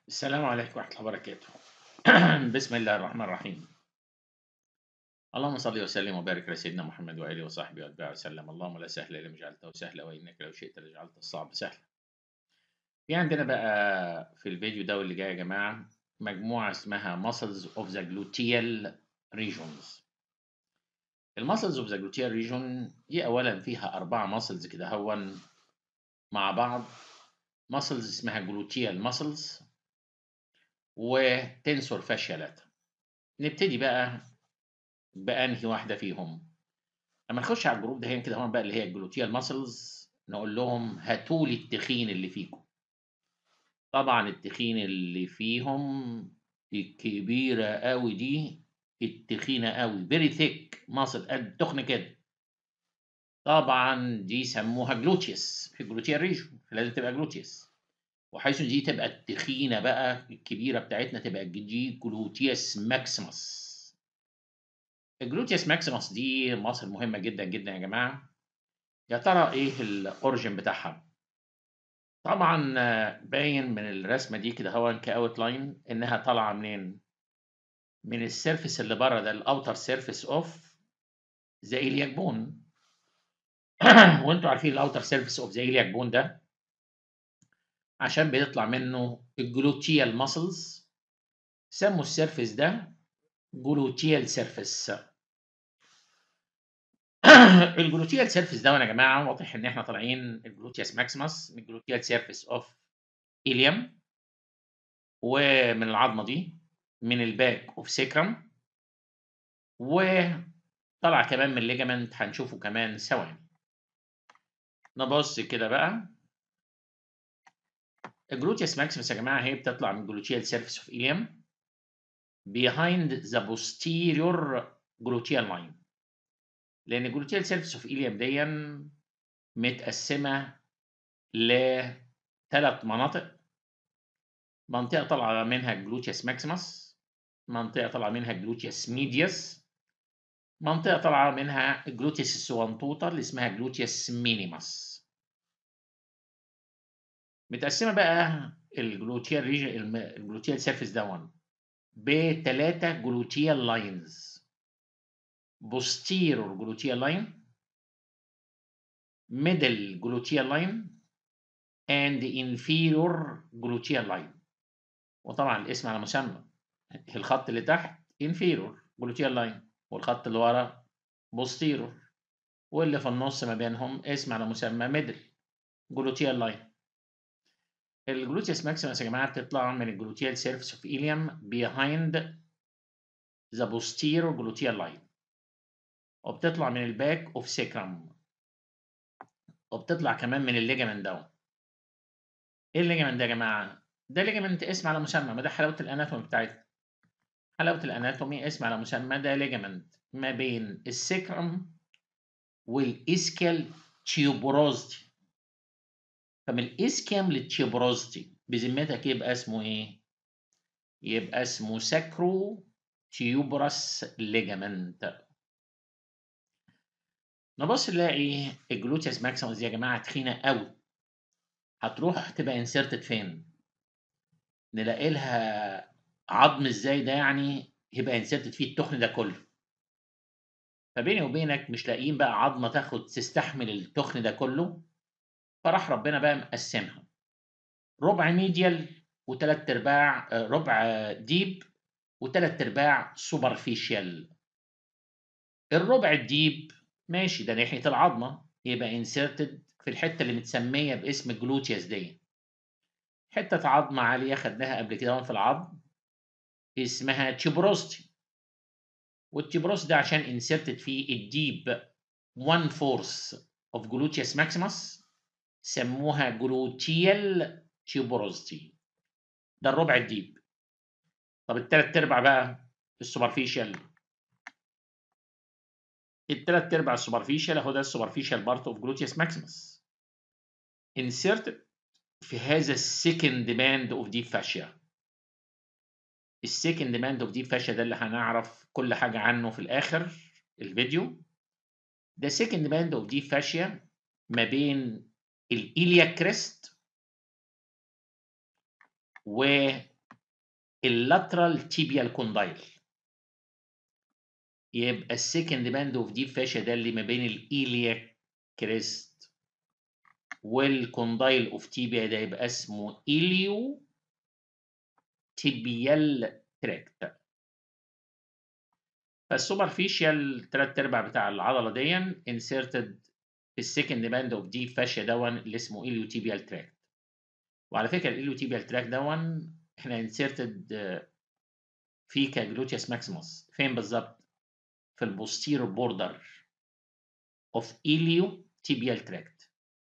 السلام عليكم ورحمة الله وبركاته. بسم الله الرحمن الرحيم. اللهم صل وسلم وبارك على سيدنا محمد وآله وصحبه وأتباعه وسلم، اللهم لا سهل إلا ما جعلته سهلا وإنك لو شئت لجعلت الصعب سهلا. في عندنا بقى في الفيديو ده واللي جاي يا جماعة مجموعة اسمها muscles of the gluteal regions. المسلز اوف ذا gluteal region دي أولا فيها أربعة مسلز كده هون مع بعض مسلز اسمها gluteal muscles وتنسور فاشيالات نبتدي بقى بأنهي واحدة فيهم لما نخش على الجروب ده هنا كده هون بقى اللي هي الجلوتيال ماسلز نقول لهم هاتوا لي التخين اللي فيكم طبعا التخين اللي فيهم الكبيرة قوي دي التخينة قوي فيري ثيك ماسل قد تخن كده طبعا دي سموها جلوتيوس في الجلوتيال ريجون لازم تبقى جلوتيوس وحيث دي تبقى التخينة بقى الكبيرة بتاعتنا تبقى دي جلوتيوس ماكسيموس الجلوتيوس ماكسيموس دي مصل مهمة جدا جدا يا جماعة يا ترى ايه الاوريجن بتاعها طبعا باين من الرسمة دي كده هو كاوت لاين انها طالعة منين من السيرفيس اللي بره ده الاوتر سيرفيس اوف ذا ايلياك بون وانتوا عارفين الاوتر سيرفيس اوف ذا ايلياك بون ده عشان بيطلع منه الجلوتيال ماسلز سموا السيرفيس ده جلوتيال سيرفيس الجلوتيال سيرفيس ده يا جماعه واضح ان احنا طالعين الجلوتياس ماكسيمس من الجلوتيال سيرفيس اوف إليوم ومن العظمه دي من الباك اوف سيكرم وطلع كمان من الليجامنت هنشوفه كمان ثواني نبص كده بقى الجلوتيوس ماكسيمس يا جماعه هي بتطلع من جلوتيال سيرفيس اوف إليوم behind the posterior gluteal line لان الجلوتيال سيرفيس اوف إليوم دي متقسمه لثلاث مناطق منطقه طالعه منها جلوتيوس ماكسيمس منطقه طالعه منها جلوتيوس ميديوس منطقه طالعه منها الجلوتيوس السوانتوتا اللي اسمها جلوتيوس مينيمس متقسمه بقى الجلوتيال ريجن الجلوتيال سيرفيس دون بثلاثه جلوتيال لاينز posterior gluteal line middle gluteal line and inferior gluteal line وطبعا الاسم على مسمى الخط اللي تحت inferior gluteal line والخط اللي ورا posterior واللي في النص ما بينهم اسم على مسمى middle gluteal line الجلوتيوس ماكسيمس يا جماعه بتطلع من الجلوتيال سيرفيس اوف إليوم behind the posterior gluteal line وبتطلع من الباك اوف سيكرم وبتطلع كمان من الليجامنت داون ايه الليجامنت ده يا جماعه ده ليجامنت اسم على مسمى ما ده حلاوه الاناتومي بتاعتنا حلاوه الاناتومي اسم على مسمى ده ليجامنت ما بين السيكرم والاسكال تيوبروزتي فمن الاسكام للتيوبروزتي بذمتك يبقى اسمه ايه يبقى اسمه ساكرو تيوبرس ليجامنت نبص نلاقي الجلوتيوس ماكسيموس دي يا جماعه تخينه قوي هتروح تبقى انسرتد فين نلاقي لها عظم ازاي ده يعني يبقى انسرتد فيه التخن ده كله فبيني وبينك مش لاقيين بقى عظمه تاخد تستحمل التخن ده كله فراح ربنا بقى مقسمها ربع ميديال وثلاث ارباع ربع ديب وثلاث ارباع سوبرفيشال الربع الديب ماشي ده ناحية العظمة يبقى انسرتد في الحتة اللي متسمية باسم الجلوتيوس دي حتة عظمة عالية خدناها قبل كده في العظم اسمها تيبروستي والتيبروست ده عشان انسرتد فيه الديب 1 فورث اوف جلوتيوس ماكسيموس سموها جلوتيال تيبروستي ده الربع الديب طب التلات ارباع بقى السوبرفيشال التلات ارباع السوبرفيشال اهو ده السوبرفيشال بارت اوف جلوتيوس ماكسيمس انسيرت في هذا السكند باند اوف ديب فاشيا السكند باند اوف ديب فاشيا ده اللي هنعرف كل حاجه عنه في الاخر الفيديو ده سكند باند اوف ديب فاشيا ما بين الإيليا كريست اللاترال تيبيال كوندايل يبقى السكند باند اوف ديب فاشيا ده اللي ما بين الايلياك كريست والكوندايل اوف تيبيا ده يبقى اسمه إليو تيبيال تراكت فالسوبرفيشال تلات ارباع بتاع العضله دي انسيرتد في السكند باند اوف ديب فاشيا دون اللي اسمه إليو تيبيال تراكت وعلى فكره الإليو تيبيال تراكت دون احنا انسيرتد في كجلوتيوس ماكسيموس فين بالظبط؟ في البوستيرور بوردر اوف إليو تيبيال تراكت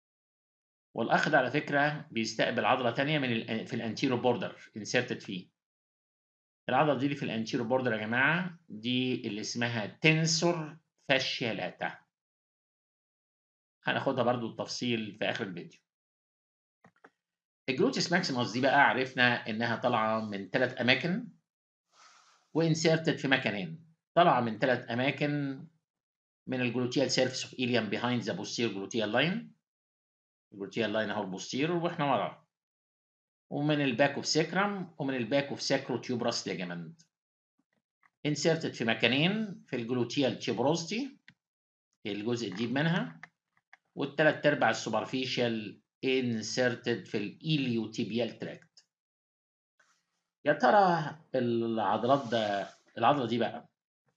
والاخ ده على فكره بيستقبل عضله ثانيه من ال في الانتيرو بوردر انسيرتد فيه العضله دي اللي في الانتيرو بوردر يا جماعه دي اللي اسمها تنسور فاشيالاتا هناخدها برضو التفصيل في اخر الفيديو الجلوتيس ماكسيموس دي بقى عرفنا انها طالعه من ثلاث اماكن وانسيرتد في مكانين طالعه من ثلاث اماكن من الجلوتيال سيرفيس اوف إليام بيهايند ذا بوستير جلوتيال لاين الجلوتيال لاين اهو البوستير واحنا وراه ومن الباك اوف سيكرم ومن الباك اوف ساكرو تيوبراس ليجامنت انسيرتد في مكانين في الجلوتيال تيوبروستي الجزء الديب منها والثلاث ارباع السوبرفيشال انسيرتد في الإليوتيبيال تراكت يا ترى العضلات ده العضله دي بقى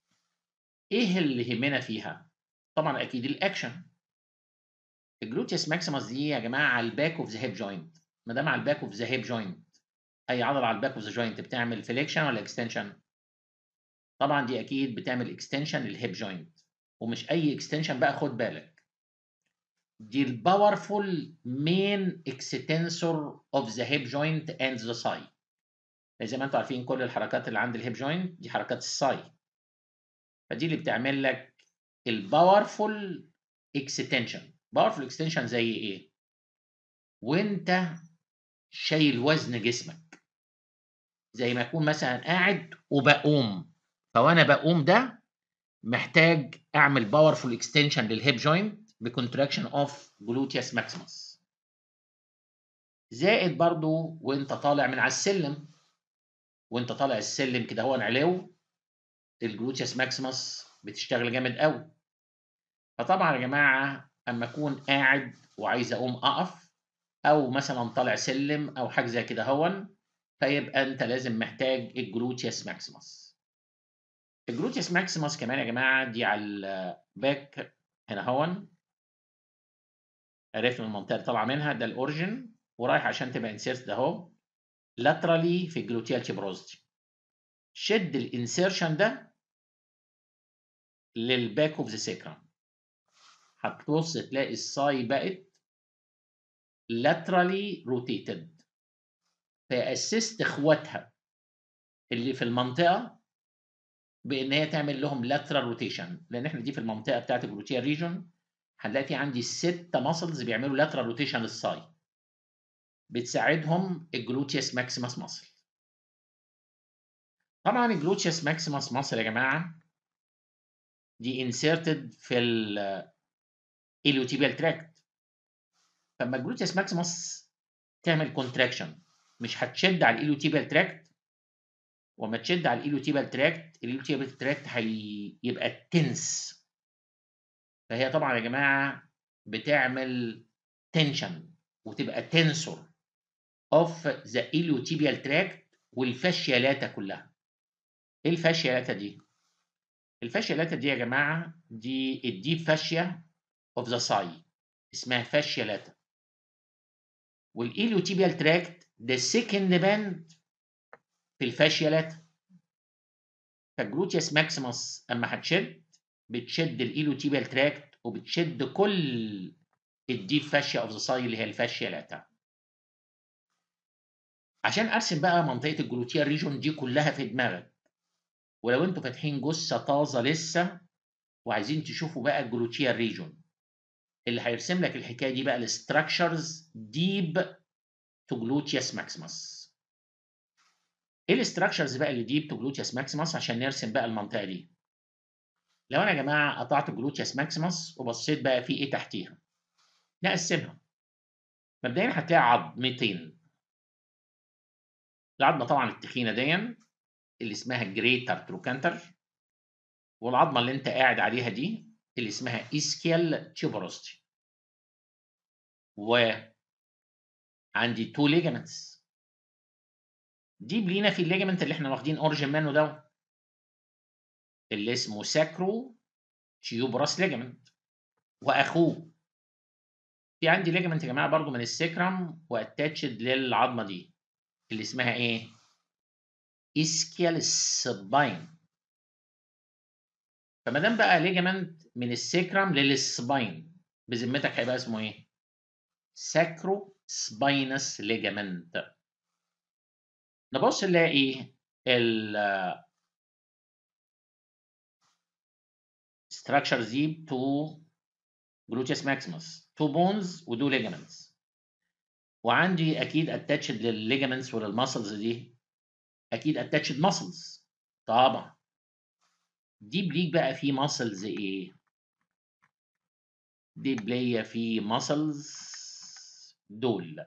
ايه اللي يهمنا فيها طبعا اكيد الاكشن الجلوتيوس ماكسيموس دي يا جماعه على الباك اوف ذا هيب جوينت ما دام على الباك اوف ذا هيب جوينت اي عضله على الباك اوف ذا جوينت بتعمل فليكشن ولا اكستنشن طبعا دي اكيد بتعمل اكستنشن للهيب جوينت ومش اي اكستنشن بقى خد بالك دي الباورفول مين اكستنسور اوف ذا هيب جوينت اند ذا ساي زي ما انتم عارفين كل الحركات اللي عند الهيب جوينت دي حركات الساي فدي اللي بتعمل لك الباورفول اكستنشن باورفول اكستنشن زي ايه وانت شايل وزن جسمك زي ما اكون مثلا قاعد وبقوم فوانا بقوم ده محتاج اعمل باورفول اكستنشن للهيب جوينت بكونتراكشن اوف جلوتيوس ماكسيموس زائد برضو وانت طالع من على السلم وانت طالع السلم كده هو علو الجلوتيوس ماكسيموس بتشتغل جامد قوي فطبعا يا جماعه اما اكون قاعد وعايز اقوم اقف او مثلا طالع سلم او حاجه زي كده هون فيبقى انت لازم محتاج الجلوتيوس ماكسيموس الجلوتيوس ماكسيموس كمان يا جماعه دي على الباك هنا هون عرفنا المنطقه اللي طالعه منها ده الاوريجن ورايح عشان تبقى انسيرت ده اهو لاترالي في الجلوتيال تيبروزتي شد الانسيرشن ده للباك اوف ذا سيكرم هتبص تلاقي الساي بقت laterally rotated فاسست اخواتها اللي في المنطقه بان هي تعمل لهم lateral rotation لان احنا دي في المنطقه بتاعت الجلوتيال ريجون هنلاقي في عندي ستة ماسلز بيعملوا lateral rotation للساي بتساعدهم الجلوتيوس ماكسيموس ماسل طبعا الجلوتيوس ماكسيموس ماسل يا جماعه دي انسيرتد في الاليوتيبيال تراكت فلما الجلوتيوس ماكسيموس تعمل كونتراكشن مش هتشد على الاليوتيبيال تراكت وما تشد على الاليوتيبيال تراكت الاليوتيبيال تراكت هيبقى تنس فهي طبعا يا جماعه بتعمل تنشن وتبقى تنسور اوف ذا اليوتيبيال تراكت والفاشيالاتا كلها ايه الفاشيالاتا دي الفاشيالاتا دي يا جماعه دي الديب فاشيا اوف ذا ساي اسمها فاشيالاتا والإيليوتيبيال تراكت ده سكند باند في الفاشيالاتا فالجلوتيوس ماكسيموس اما هتشد بتشد الإيليوتيبيال تراكت وبتشد كل الديب فاشيا اوف ذا ساي اللي هي الفاشيالاتا عشان ارسم بقى منطقه الجلوتيال ريجون دي كلها في دماغك ولو انتوا فاتحين جثه طازه لسه وعايزين تشوفوا بقى الجلوتيال ريجون اللي هيرسم لك الحكايه دي بقى الاستراكشرز ديب تو جلوتيوس ماكسيموس ايه الاستراكشرز بقى اللي ديب تو جلوتيوس ماكسيموس عشان نرسم بقى المنطقه دي لو انا يا جماعه قطعت الجلوتيوس ماكسيموس وبصيت بقى في ايه تحتيها نقسمها مبدئيا هتلاقي عظمتين العظمه طبعا التخينه دي اللي اسمها جريتر تروكانتر والعظمه اللي انت قاعد عليها دي اللي اسمها اسكيال تيوبروستي و عندي تو ليجمنتس دي لينا في الليجمنت اللي احنا واخدين اوريجين منه ده اللي اسمه ساكرو تيوبراس ليجمنت واخوه في عندي ليجمنت يا جماعه برضو من السكرم واتاتشد للعظمه دي اللي اسمها ايه اسكيال سباين فما دام بقى ليجمنت من السكرم للسباين بذمتك هيبقى اسمه ايه ساكرو سباينس ليجمنت نبص نلاقي ال structures دي تو gluteus maximus تو بونز ودو ligaments وعندي اكيد اتاتشد للليجمنتس وللمسلز دي اكيد اتاتشد ماسلز طبعا دي بليك بقى في ماسلز ايه دي بلية في ماسلز دول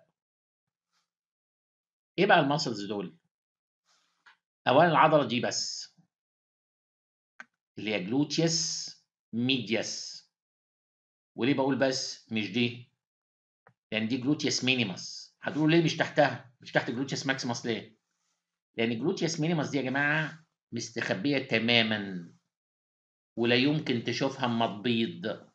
ايه بقى الماسلز دول اولا العضله دي بس اللي هي جلوتيوس ميدياس وليه بقول بس مش دي لان دي جلوتيوس مينيمس هتقولوا ليه مش تحتها مش تحت جلوتيوس ماكسيمس ليه لان جلوتيوس مينيمس دي يا جماعه مستخبيه تماما ولا يمكن تشوفها اما تبيض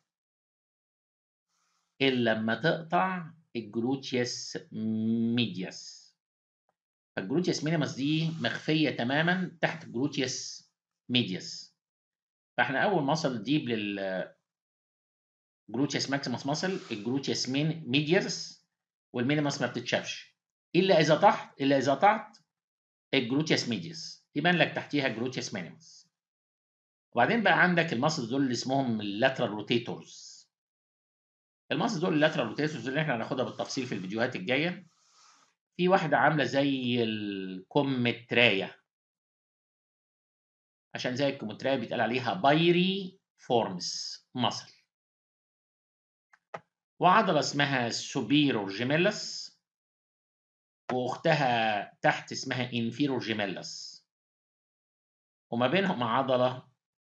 الا لما تقطع الجلوتيوس ميدياس فالجلوتيوس مينيمس دي مخفيه تماما تحت الجلوتيوس ميدياس فاحنا اول ما وصل ديب لل جلوتيوس ماكسيمس ماسل الجلوتيوس مين ميدياس والمينيمس ما بتتشافش الا اذا تحت الا اذا تحت الجلوتيوس ميدياس يبان لك تحتيها الجلوتيوس مينيمس وبعدين بقى عندك الماسلز دول اللي اسمهم اللاترال روتيتورز الماسلز دول اللاترال روتيتورز اللي احنا هناخدها بالتفصيل في الفيديوهات الجايه في واحده عامله زي الكومترايه عشان زي الكومترايه بيتقال عليها بايري فورمس ماسل وعضلة اسمها سوبيرور جيميلس وأختها تحت اسمها انفيرور جيميلس وما بينهم عضلة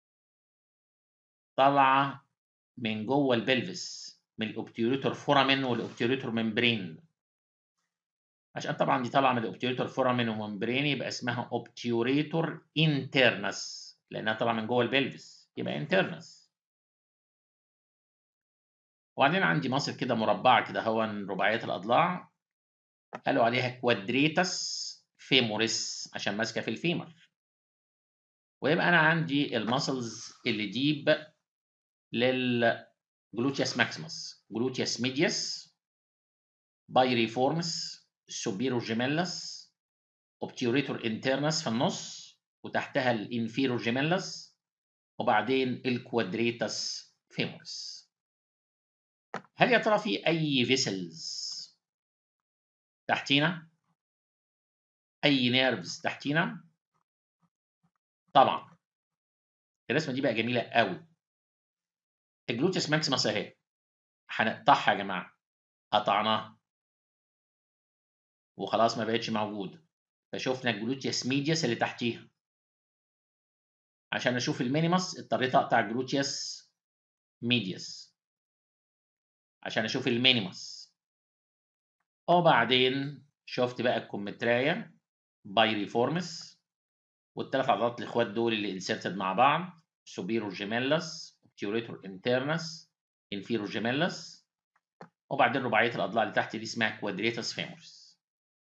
طالعة من جوه البلفس من الأوبتيوريتور فورامين والأوبتيوريتور ممبرين عشان طبعا دي طالعة من الأوبتيوريتور فورامين وممبرين يبقى اسمها أوبتيوريتور انترنس لأنها طالعة من جوه البلفس يبقى انترنس وبعدين عندي مصل كده مربعة كده هو رباعية الأضلاع قالوا عليها كوادريتس فيموريس عشان ماسكة في الفيمر ويبقى أنا عندي المسلز اللي ديب للجلوتيوس ماكسيموس جلوتيوس ميديوس بايريفورمس سوبيرو جيميلس اوبتيوريتور انترنس في النص وتحتها الانفيرو جيميلس وبعدين الكوادريتس فيموريس هل يا ترى في أي فيسلز تحتينا؟ أي نيرفز تحتينا؟ طبعا الرسمة دي بقى جميلة قوي الجلوتيوس ماكسيمس أهي هنقطعها يا جماعة قطعناها وخلاص ما بقتش موجودة فشوفنا الجلوتيوس ميديوس اللي تحتيها عشان اشوف المينيمس اضطريت اقطع الجلوتيوس ميديوس عشان اشوف المينيمس وبعدين شفت بقى الكومترايا بايريفورمس والثلاث عضلات الاخوات دول اللي انسرتد مع بعض سوبيرو جيميلس اوبتيوريتور انترنس انفيرو جيميلس وبعدين رباعيه الاضلاع اللي تحت دي اسمها كوادريتس فيمورس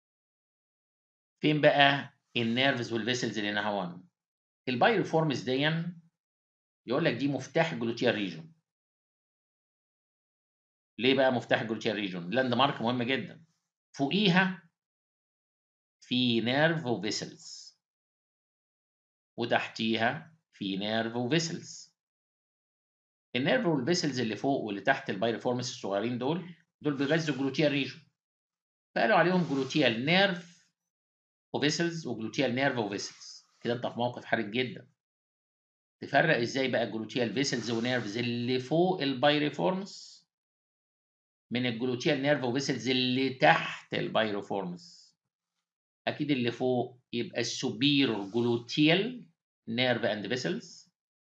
فين بقى النيرفز والفيسلز اللي نهوان البايريفورمس دي يقول لك دي مفتاح الجلوتيال ريجون ليه بقى مفتاح الجلوتيال ريجون لاند مارك مهم جدا فوقيها في نيرف وفيسلز وتحتيها في نيرف وفيسلز النيرف والفيسلز اللي فوق واللي تحت البايرفورمس الصغيرين دول دول بيغذوا الجلوتيال ريجون فقالوا عليهم جلوتيال نيرف وفيسلز وجلوتيال نيرف وفيسلز كده انت في موقف حرج جدا تفرق ازاي بقى الجلوتيال فيسلز ونيرفز اللي فوق البايرفورمس من الجلوتيال نيرف وفيسلز اللي تحت البايروفورمس اكيد اللي فوق يبقى السوبيرور جلوتيال نيرف اند فيسلز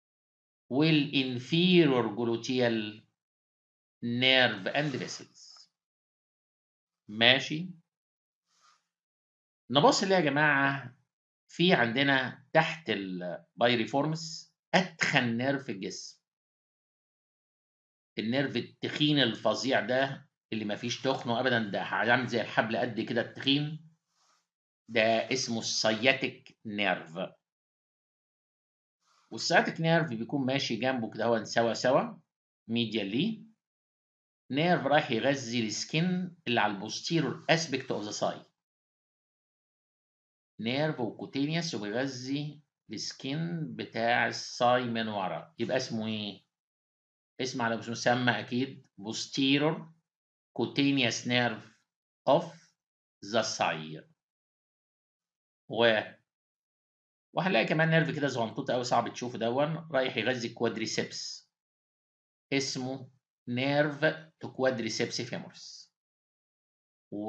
والانفيرور جلوتيال نيرف اند فيسلز ماشي نبص اللي يا جماعه في عندنا تحت البايريفورمس اتخن نيرف في الجسم النيرف التخين الفظيع ده اللي ما فيش تخنه ابدا ده عامل زي الحبل قد كده التخين ده اسمه السياتيك نيرف والسياتيك نيرف بيكون ماشي جنبه كده هو سوا سوا ميديالي نيرف رايح يغذي السكين اللي على البوستيرور اسبكت اوف ذا ساي نيرف وكوتينيوس وبيغذي السكين بتاع الساي من ورا يبقى اسمه ايه؟ اسم على مسمى اكيد posterior cutaneous nerve of the thigh و وهنلاقي كمان نيرف كده صغنطوط قوي صعب تشوفه دون رايح يغذي الكوادريسبس اسمه نيرف تو كوادريسبس فيمورس و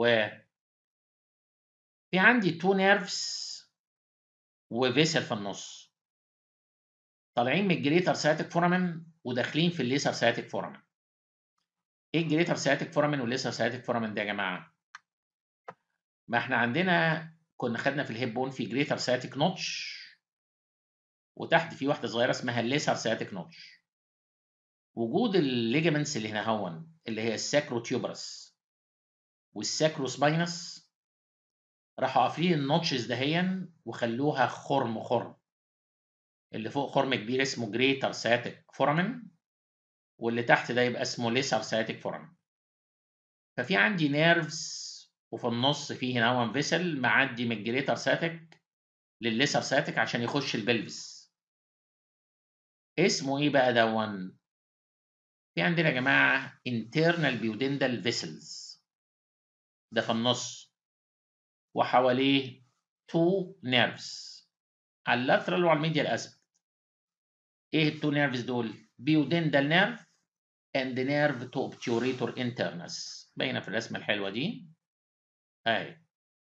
في عندي تو نيرفز وفيسل في النص طالعين من الجريتر سياتيك فورامين وداخلين في الليسر سياتيك فورامين ايه الجريتر سياتيك فورامين والليسر سياتيك فورامين ده يا جماعه ما احنا عندنا كنا خدنا في الهيب بون في جريتر سياتيك نوتش وتحت في واحده صغيره اسمها الليسر سياتيك نوتش وجود الليجمنتس اللي هنا هون اللي هي الساكروتيوبرس والساكروسباينس راحوا قافلين النوتشز دهيا وخلوها خرم خرم اللي فوق خرم كبير اسمه جريتر سياتيك فورامين واللي تحت ده يبقى اسمه ليسر سياتيك فورامين ففي عندي نيرفز وفي النص في هنا هون فيسل معدي من الجريتر سياتيك للليسر سياتيك عشان يخش البلفس اسمه ايه بقى دون في عندنا يا جماعه internal duodenal vessels ده في النص وحواليه تو نيرفز على اللاترال وعلى الميديال اسبكت ايه التو نيرفز دول بيودندال نيرف اند نيرف تو اوبتيوريتور انترنس باينه في الرسمه الحلوه دي اهي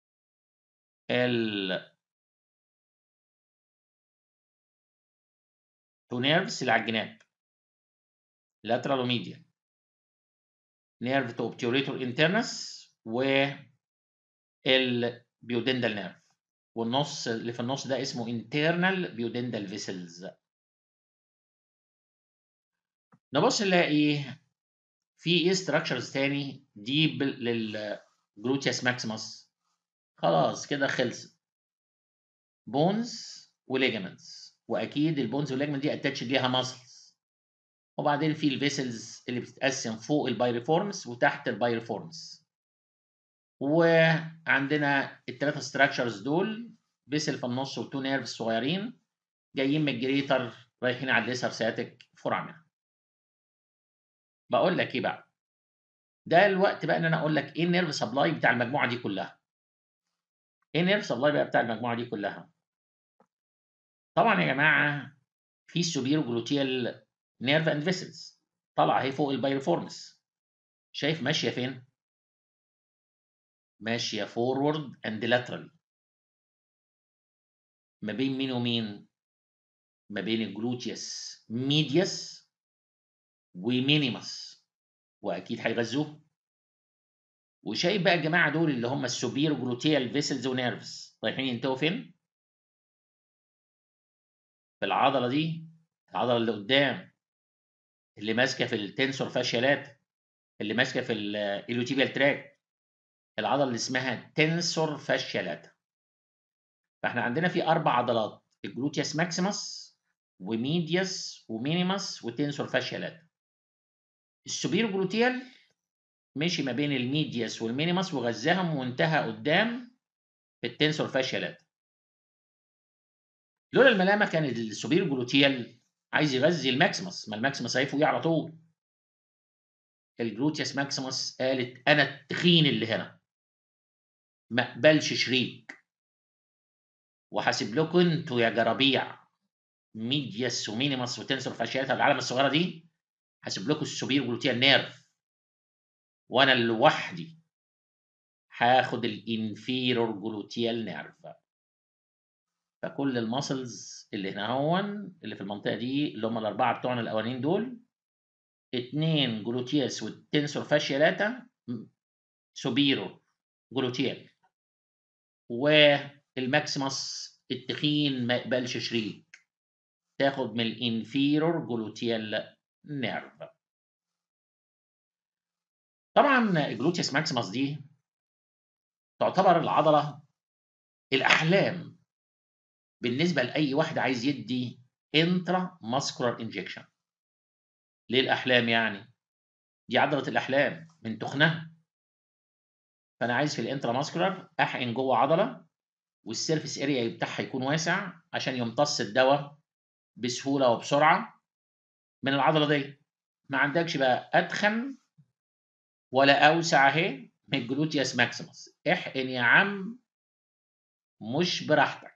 ال تو نيرفز اللي على الجناب لاترال وميديال نيرف تو اوبتيوريتور انترنس و البيودندال نيرف والنص اللي في النص ده اسمه internal بيودندال فيسلز نبص نلاقي في ايه ستراكشرز تاني ديب للجلوتياس ماكسيموس خلاص كده خلصت بونز وليجمنتس واكيد البونز والليجمنت دي اتاتش ليها ماسلز وبعدين في الفيسلز اللي بتتقسم فوق البايريفورمس وتحت البايريفورمس وعندنا الثلاثه ستراكشرز دول بيسل في النص وتو نيرفز صغيرين جايين من الجريتر رايحين على الليسر سياتيك فورامين بقول لك ايه بقى ده الوقت بقى ان انا اقول لك ايه النيرف سبلاي بتاع المجموعه دي كلها ايه النيرف سبلاي بقى بتاع المجموعه دي كلها طبعا يا جماعه في السوبيرو جلوتيال نيرف اند فيسلز طالعه اهي فوق البايرفورمس شايف ماشيه فين ماشيه فورورد اند لاترال ما بين مين ومين ما بين الجلوتيوس ميديوس ومينيمس واكيد هيغذوه وشايف بقى الجماعه دول اللي هم السوبير جلوتيال فيسلز ونيرفز رايحين ينتهوا فين؟ في العضله دي العضله اللي قدام اللي ماسكه في التنسور فاشيالات اللي ماسكه في الاليوتيبيال تراك العضله اللي اسمها تنسور فاشيالات فاحنا عندنا في اربع عضلات الجلوتياس ماكسيمس وميدياس ومينيمس وتنسور فاشيالات السوبيرو جلوتيال مشي ما بين الميدياس والمينيمس وغذاهم وانتهى قدام في التنسور فاشيالات لولا الملامه كان السوبيرو جلوتيال عايز يغذي الماكسيمس ما الماكسيمس هي فوقيه على طول الجلوتياس ماكسيمس قالت انا التخين اللي هنا ما اقبلش شريك وحاسب لكم انتوا يا جرابيع ميدياس ومينيمس وتنسور فاشيالات العالم الصغيره دي حاسب لكم السوبير جلوتيال نيرف وانا لوحدي هاخد الانفيرور جلوتيال نيرف فكل الماسلز اللي هنا هون اللي في المنطقه دي اللي هم الاربعه بتوعنا الاولانيين دول اتنين جلوتياس والتنسور فاشيالاتا سوبيرو جلوتيال والماكسيموس التخين ما يقبلش شريك تاخد من الانفيرور جلوتيال نيرف طبعا الجلوتيوس ماكسيموس دي تعتبر العضله الاحلام بالنسبه لاي واحد عايز يدي انترا ماسكولار انجكشن ليه الاحلام يعني دي عضله الاحلام من تخنها فانا عايز في الانترا ماسكولار احقن جوه عضله والسيرفيس اريا بتاعها يكون واسع عشان يمتص الدواء بسهوله وبسرعه من العضله دي ما عندكش بقى اتخن ولا اوسع اهي من الجلوتيوس ماكسيموس احقن يا عم مش براحتك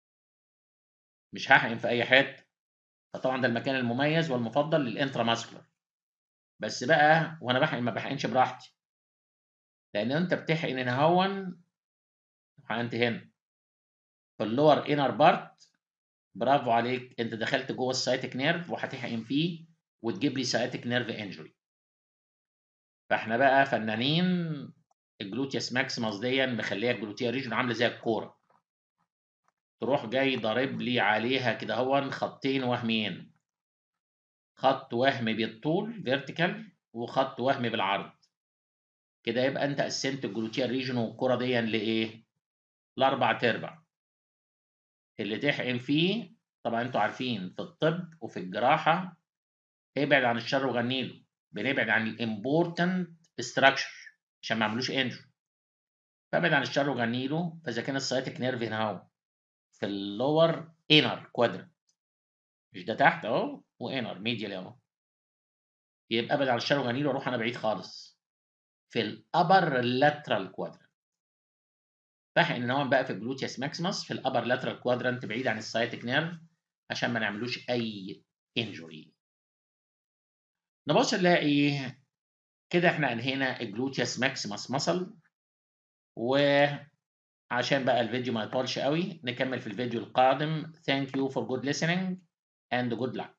مش هحقن في اي حته فطبعا ده المكان المميز والمفضل للانترا ماسكولار بس بقى وانا بحقن ما بحقنش براحتي لان انت بتحقن هنا هون حقنت هنا في اللور انر بارت برافو عليك انت دخلت جوه السايتك نيرف وهتحقن فيه وتجيب لي سايتك نيرف انجري فاحنا بقى فنانين الجلوتيوس ماكسيموس دي مخليها الجلوتيا ريجن عامله زي الكوره تروح جاي ضارب لي عليها كده هون خطين وهمين خط وهمي بالطول فيرتيكال وخط وهمي بالعرض كده يبقى انت قسمت الجلوتيا ريجن والكوره دي لايه؟ لاربع تربع اللي تحقن فيه طبعا انتوا عارفين في الطب وفي الجراحه ابعد عن الشر وغني له بنبعد عن الامبورتنت ستراكشر عشان ما يعملوش انجو فابعد عن الشر وغني له فاذا كان السايتك نيرف هنا اهو في اللور انر كوادرنت مش ده تحت اهو وانر ميديال اهو يبقى ابعد عن الشر وغني له واروح انا بعيد خالص في الابر لاترال كوادرنت فاحنا هون بقى في الجلوتيوس ماكسيموس في الابر لاترال كوادرنت بعيد عن السايتك نيرف عشان ما نعملوش اي انجوري نبص نلاقي كده احنا انهينا الجلوتيوس ماكسيموس ماسل وعشان بقى الفيديو ما يطولش قوي نكمل في الفيديو القادم thank you for good listening and good luck